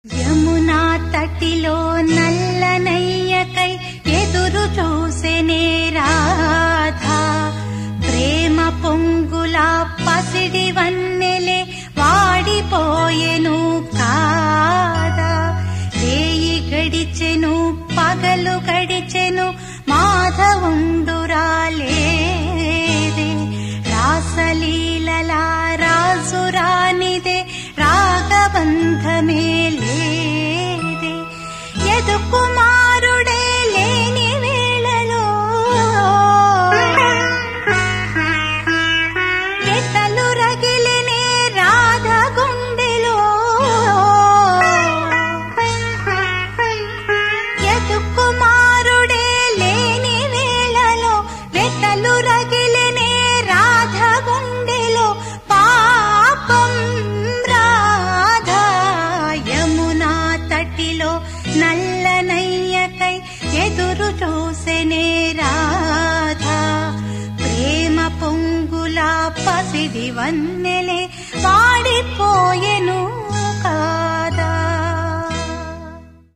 యమునా తటిలో నల్లనయ్యకై ఎదురు చూసెనే రాధా ప్రేమ పొంగుల పసిడి వన్నెలే వాడిపోయెను కాదా రేయి గడిచెను పగలు గడిచెను మాధవుండురాలేదే రాసలీలల రాసురానిదే రాగబంధమే లేదే ఎదు కుమారుడే లేని వేళలో ఎతలు రగిలినే రాధ గుండెలో ఎదు కుమారుడే లేని వేళలో వెతలు రగిలినే రాధ గుండెలో పాపం రాధా యమునా తటిలో నల్లనయ్యకై ఎదురు చూసెనే రాధా ప్రేమ పొంగుల పసిడి వన్నెలే